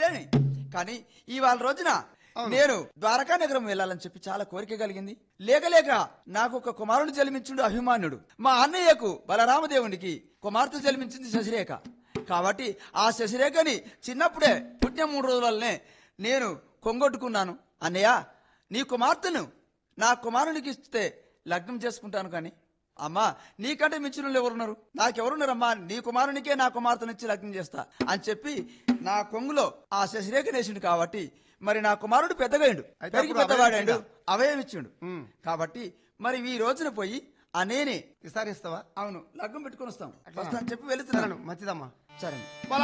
చేయలేని కానీ ఇవాళ రోజున నేను ద్వారకా నగరం వెళ్ళాలని చెప్పి చాలా కోరిక కలిగింది లేక లేక నాకు ఒక కుమారుడు జన్మించుడు అభిమాన్యుడు మా అన్నయ్యకు బలరామదేవునికి కుమార్తె జన్మించింది శశిరేఖ కాబట్టి ఆ శశిరేఖని చిన్నప్పుడే పుట్టిన మూడు రోజులనే నేను కొంగొట్టుకున్నాను అన్నయ్య నీ కుమార్తెను నా కుమారునికి ఇస్తే లగ్నం చేసుకుంటాను కానీ అమ్మా నీకంటే మించిన ఎవరున్నారు నాకెవరున్నారమ్మా నీ కుమారునికే నా కుమార్తెనిచ్చి లగ్నం చేస్తా అని చెప్పి నా కొంగులో ఆ శశిరేఖ నేసిండు కాబట్టి మరి నా కుమారుడు పెద్దగాయండు అయితే పెరిగి అప్పుడు పెద్దవాడాడు అభయం అవయం ఇచ్చిండు కాబట్టి మరి ఈ రోజున పోయి ఆ నేనే ఈసారి ఇస్తావా అవును లగ్గం పెట్టుకొని వస్తాం వస్తా అని చెప్పి వెళుతున్నాను సరేను మంచిదమ్మా సరే